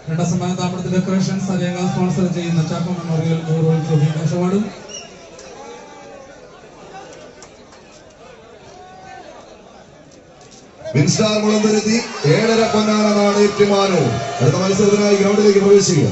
രണ്ടാം സമ്മാനം താമരത്ത് decorations അരയങ്ക sponsor ചെയ്യുന്ന ചാക്കോ മെമ്മോറിയൽ ഗൗരവ ട്രോഫി കാശ് അവാർഡും വിൻസ്റ്റാർ മുളന്തുരുത്തി ഏഴര പൊന്നാന നാട് ഏറ്റുമാനൂർ അടുത്ത മത്സരത്തിനായി ഗ്രൗണ്ടിലേക്ക് പ്രവേശിക്കുക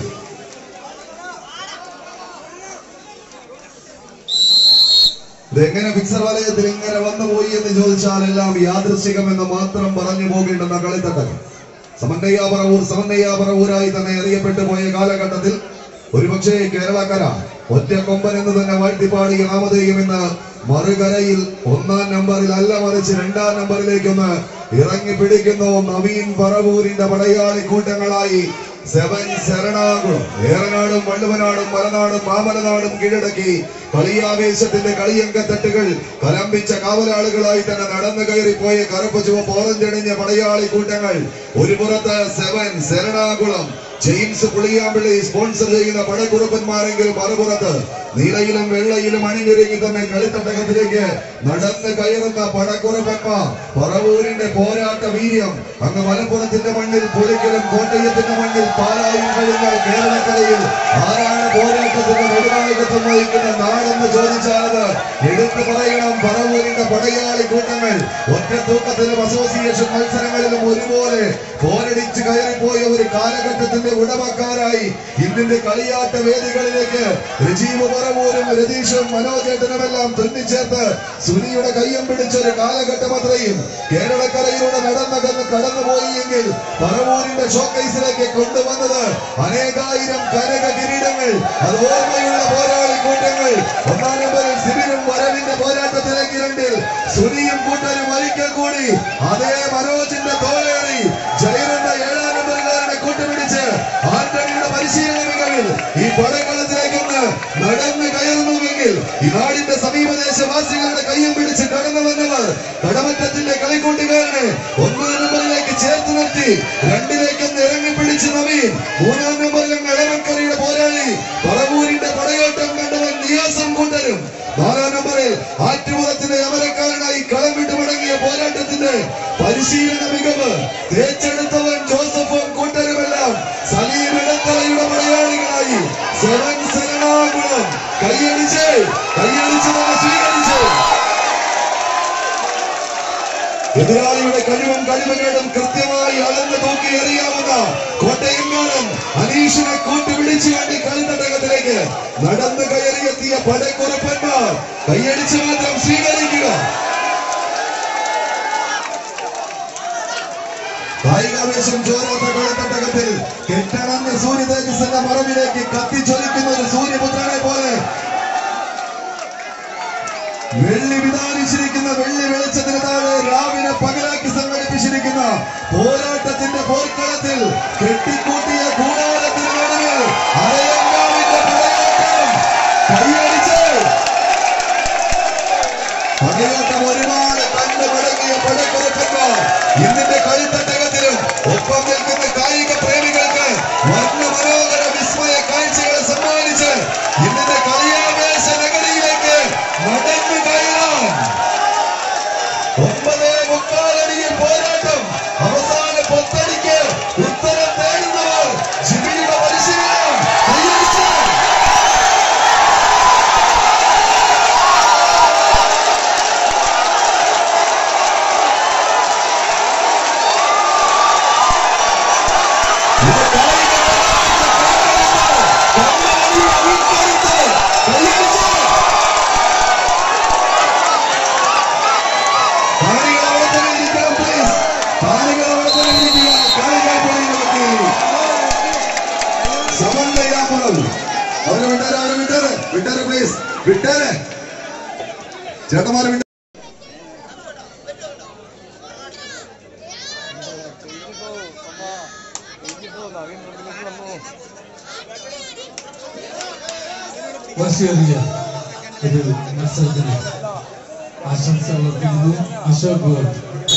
ഇതെങ്ങനെ ഫിക്സർ വലയത്തിൽ ഇങ്ങനെ വന്നുപോയി എന്ന് ചോദിച്ചാൽ എല്ലാം യാദൃശികമെന്ന് മാത്രം പറഞ്ഞു പോകേണ്ടെന്ന കളിത്തട്ടം സമന്നയ്യാപറവൂർ സമന്നയ്യാപറവൂരായി തന്നെ അറിയപ്പെട്ടു പോയ കാലഘട്ടത്തിൽ ഒരുപക്ഷെ കേരളക്കര ഒറ്റ കൊമ്പൻ എന്ന് തന്നെ വാഴ്ത്തിപ്പാടിയ നാമധേയം ഇന്ന് മറുകരയിൽ ഒന്നാം നമ്പറിൽ അല്ല മറിച്ച് രണ്ടാം നമ്പറിലേക്കൊന്ന് ഇറങ്ങി പിടിക്കുന്നു നവീൻ പറവൂരിന്റെ പടയാളി കൂട്ടങ്ങളായി സെവൻ ശരണാകുളം ഏറനാടും വള്ളുവനാടും മലനാടും മാമലനാടും കീഴടക്കി കളിയാവേശത്തിന്റെ കളിയങ്കത്തട്ടുകൾ കലമ്പിച്ച കാവലാളുകളായി തന്നെ നടന്നു കയറിപ്പോയ കറുപ്പ് ചുവപ്പ് ഓറഞ്ചണിഞ്ഞ പടയാളി കൂട്ടങ്ങൾ ഒരു പുറത്ത് seven Saranakulam James Puliyampilly sponsor ചെയ്യുന്ന പടക്കുറുപ്പന്മാരെങ്കിൽ മറുപുറത്ത് നീലയിലും വെള്ളയിലും അണിഞ്ഞൊരുങ്ങി തന്നെ കളിത്തട്ടകത്തിലേക്ക് നടന്ന് കയറുന്ന പടക്കുറപ്പന്മാർ പറവൂരിന്റെ പോരാട്ട വീര്യം അങ്ങ് മലപ്പുറത്തിന്റെ മണ്ണിൽ പുളിക്കലും കോട്ടയത്തിന്റെ മണ്ണിൽ പാലായും കഴിഞ്ഞ കേരളക്കരയിൽ ആരാണ് പോരാട്ടത്തിന്റെ നെടുനായകത്വം വഹിക്കുന്ന നാടെന്ന് ചോദിച്ചാലത് എടുത്തു പറയണം പറവൂരിന്റെ പടയാളി കൂട്ടങ്ങൾ ഒറ്റ തൂക്കത്തിലും അസോസിയേഷൻ മത്സരങ്ങളിലും ഒരുപോലെ പോരടിച്ച് കയറിപ്പോയ ഒരു കാലഘട്ടത്തിന്റെ ഉടമക്കാരായി ഇന്നിന്റെ കളിയാട്ട വേദികളിലേക്ക് രജീവ് പറവൂരും രതീഷും മനോജേട്ടനുമെല്ലാം തുന്നിച്ചേർത്ത് സുനിയുടെ കയ്യം പിടിച്ചൊരു കാലഘട്ടം അത്രയും കേരളക്കരയിലൂടെ നടന്നകന്ന് കടന്നുപോയി എങ്കിൽ പറവൂരിന്റെ ഷോക്കേസിലേക്ക് കൊണ്ടുവന്നത് അനേകായിരം കനക കിരീടങ്ങൾ അത് ഓർമ്മയുള്ള പോരാളി കൂട്ടങ്ങൾ ഒന്നാം നമ്പറിൽ സിബിനും വരവിന്റെ പോരാട്ടത്തിലേക്ക് രണ്ടിൽ സുനിയും കൂട്ടരും ഒരിക്കൽ കൂടി അതേ മനോജിന്റെ തോളേറി ജയറിന്റെ ഏഴാം നമ്പറുകാരനെ കൂട്ടുപിടിച്ച് ആന്റണിയുടെ പരിശീലന മികവിൽ ഈ പടക്കളത്തിലേക്കൊന്ന് നടന്ന് കയറുന്നുവെങ്കിൽ ഈ നാടിന്റെ സമീപദേശവാസികളുടെ കയ്യും പിടിച്ച് കടന്നു വന്നവർ കടമറ്റത്തിന്റെ കളിക്കൂട്ടുകാരനെ ഒന്നാം നമ്പറിലേക്ക് ചേർത്ത് നിർത്തി രണ്ടിലേക്കൊന്ന് ഇറങ്ങി പിടിച്ച് നവീൻ മൂന്നാം നമ്പറിലും എളമക്കരയുടെ പോരാളി പറവൂരിന്റെ പടയോട്ടം കണ്ടവൻ നിയാസം കൂട്ടരും നാലാം നമ്പറിൽ ആറ്റുമുഖത്തിന്റെ അമരക്കാരനായി കളം വിട്ടു മടങ്ങിയ പോരാട്ടത്തിന്റെ പരിശീലന മികവ് തേച്ചെടുത്തവൻ ജോസഫും കൂട്ടരുമെല്ലാം സലീം ഇടത്തലയുടെ മലയാളികളായി സെവൻ ശരണാകുളം കൈയടിച്ച് കൈയടിച്ച് തന്നെ സ്വീകരിച്ച് എതിരാളിയുടെ കഴിവും കഴിവുകളും കൃത്യമായി അളന്ന് തൂക്കി എറിയാവുന്ന കോട്ടയംകാരൻ അനീഷിനെ കൂട്ടുപിടിച്ചു വേണ്ടി കളിത്തട്ടകത്തിലേക്ക് നടന്നു കയറിയെത്തിയ പടക്കുറപ്പന്മാർ കൈയടിച്ച് മാത്രം സ്വീകരിക്കുക കായികാവേശം ചോരാത്ത കളിത്തട്ടകത്തിൽ കെട്ടണഞ്ഞ സൂര്യ തേജസ്സിന്റെ മറവിലേക്ക് കത്തിച്ചൊലിക്കുന്ന ഒരു സൂര്യപുത്രനെ പോലെ വെള്ളി വിധാനിച്ചിരിക്കുന്ന വെള്ളി വെളിച്ചത്തിന് താഴെ രാവിലെ പകലാക്കി സംഘടിപ്പിച്ചിരിക്കുന്ന പോരാട്ടത്തിന്റെ പോർക്കളത്തിൽ കെട്ടിക്കൂട്ടിയ കൂടാരത്തിന് നടുവിൽ അരയങ്കാവിന്റെ പടയോട്ടം കൈയടിച്ച് പടയോട്ടം ഒരുപാട് കണ്ടു മടങ്ങിയ പടക്കുറപ്പന്മാർ ഇന്നിന്റെ കളിത്തട്ടകത്തിലും ഒപ്പം നിൽക്കുന്ന കായിക പ്രേമികൾക്ക് വർണ്ണ മനോഹര വിസ്മയ കാഴ്ചകളെ സമ്മാനിച്ച് ഇന്നിന്റെ കളിയാവേശ നഗരിയിലേക്ക് നടന്നു കയറാൻ ഒമ്പതേ മുക്കാലടിയിൽ പോരാട്ടം അവസാന പത്തടിക്ക് ഉത്തരം തേടുന്നവർ ജിബിയുടെ പരിശീലനം കൈയടിച്ച് ഇത് കായിക കണ്ണാടിയെ വീഴ്ത്തിയെടുത്ത് കൈയടിച്ച് കാണികൾ അവിടെ തന്നെ ഇരിക്കണം പ്ലീസ് കാണികൾ അവിടെ തന്നെ ഇരിക്കുക കാണികൾ പണി നോക്കി സമന്വയാപ്പുറം അവരെ വിട്ടേരെ അവരെ വിട്ടേരെ വിട്ടേരെ പ്ലീസ് വിട്ടേരെ ചേട്ടന്മാരെ വിട്ടേ വാശിയേറിയ ഒരു മത്സരത്തിന് ആശംസ അർപ്പിക്കുന്നു അശോക് ഗോഡ്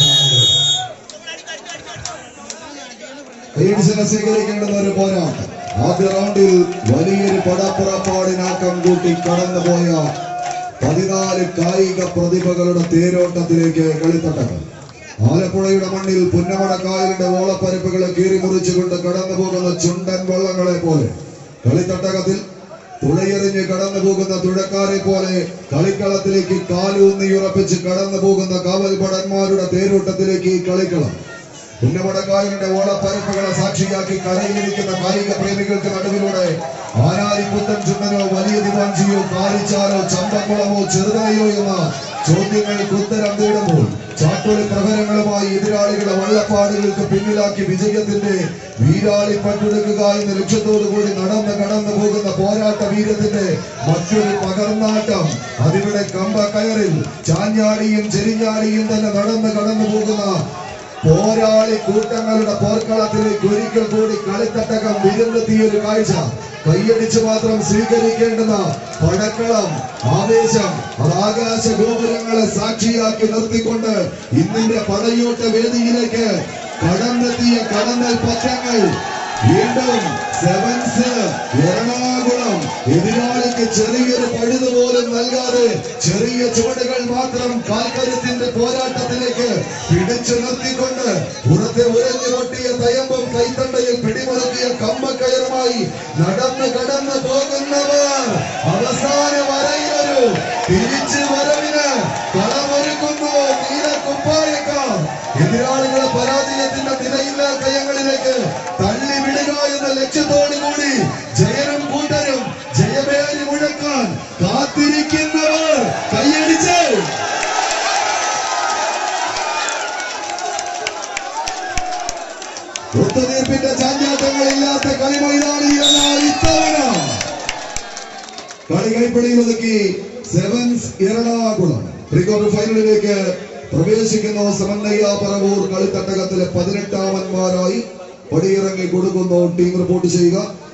ലീഡ്സിനെ സ്വീകരിക്കേണ്ടുന്ന ഒരു പോരാട്ടം ആദ്യ റൗണ്ടിൽ വലിയൊരു പടപ്പുറപ്പാടിനാക്കം കൂട്ടി കടന്നുപോയ പതിനാല് കായിക പ്രതിഭകളുടെ തേരോട്ടത്തിലേക്ക് കളിത്തട്ടകം ആലപ്പുഴയുടെ മണ്ണിൽ പുന്നമടക്കായലിന്റെ ഓളപ്പരപ്പുകളെ കീറി മുറിച്ചുകൊണ്ട് കടന്നു പോകുന്ന ചുണ്ടൻ വള്ളങ്ങളെ പോലെ കളിത്തട്ടകത്തിൽ തുഴയെറിഞ്ഞ് കടന്നു പോകുന്ന തുഴക്കാരെ പോലെ കളിക്കളത്തിലേക്ക് കാലൂന്നി ഉറപ്പിച്ച് കടന്നു പോകുന്ന കാവൽപടന്മാരുടെ തേരോട്ടത്തിലേക്ക് ഈ കളിക്കളം പുന്നമടക്കായലിന്റെ ഓളപ്പരപ്പുകളെ സാക്ഷിയാക്കി കരയിലിരിക്കുന്ന കായിക പ്രേമികൾക്ക് നടുവിലൂടെ ആരാരി പുത്തൻ ചുണ്ടനോ വലിയ ദിവാഞ്ചിയോ കാരിച്ചാലോ ചമ്പക്കുളമോ ചെറുതലയോ എന്ന ചോദ്യങ്ങൾക്ക് ഉത്തരം തേടുമ്പോൾ ചാട്ടുളി പ്രഹരങ്ങളുമായി എതിരാളികളെ വള്ളപ്പാടുകൾക്ക് പിന്നിലാക്കി വിജയത്തിന്റെ വീരാളി പങ്കെടുക്കുക എന്ന ലക്ഷ്യത്തോടു കൂടി നടന്ന് കടന്നു പോകുന്ന പോരാട്ട വീരത്തിന്റെ മറ്റൊരു പകർന്നാട്ടം അതിവിടെ കമ്പ കയറിൽ ചാഞ്ഞാടിയും ചെരിഞ്ഞാടിയും തന്നെ നടന്ന് കടന്നു പോകുന്ന പോരാളി കൂട്ടങ്ങളുടെ പോർക്കളത്തിലേക്ക് ഒരിക്കൽ കൂടി കളിത്തട്ടകം വിരുന്നെത്തിയ ഒരു കാഴ്ച കൈയടിച്ച് മാത്രം സ്വീകരിക്കേണ്ടുന്ന പടക്കളം ആവേശം അത് ആകാശ ഗോപുരങ്ങളെ സാക്ഷിയാക്കി നിർത്തിക്കൊണ്ട് ഇന്നിന്റെ പടയോട്ട വേദിയിലേക്ക് കടന്നെത്തിയ കടന്നൽ പത്രങ്ങൾ വീണ്ടും സെവൻസ് എറണാകുളം എതിരാളിക്ക് ചെറിയൊരു പഴുത് പോലും നൽകാതെ ചെറിയ ചുവടുകൾ മാത്രം കാൽക്കരുത്തിന്റെ പോരാട്ടത്തിലേക്ക് പിടിച്ചു നിർത്തിക്കൊണ്ട് പുറത്തെ ഉരഞ്ഞു പൊട്ടിയ തയമ്പം കൈത്തണ്ടയിൽ പിടിമുറുക്കിയ കമ്പക്കയറുമായി നടന്ന് കടന്നു പോകുന്നവർ അവസാന വരയിലൊരു തിരിച്ചു വരവിന് കളമൊരുക്കുന്നു നീലക്കുപ്പായക്കാർ എതിരാളികളെ പരാജയത്തിന്റെ നിലയില്ലാ കയങ്ങളിലേക്ക് തള്ളി വിടുക എന്ന ലക്ഷ്യത്തോടു കൂടി ജയനും കൂട്ടരും ജയപേരി മുഴക്കാൻ കാത്തിരിക്കുന്നവർ കൈയടിച്ച് ഒത്തുതീർപ്പിന്റെ ചാഞ്ചാട്ടങ്ങളില്ലാത്ത കളിമൈതാനി എന്നാൽ ഇത്തവണ കളി കൈപ്പിടിയിൽ ഒതുക്കി സെവൻസ് എറണാകുളം പ്രീ ക്വാർട്ടർ ഫൈനലിലേക്ക് പ്രവേശിക്കുന്ന സമന്വയ പറവൂർ കളിത്തട്ടകത്തിലെ പതിനെട്ടാമന്മാരായി പടിയിറങ്ങി കൊടുക്കുന്നു ടീം റിപ്പോർട്ട് ചെയ്യുക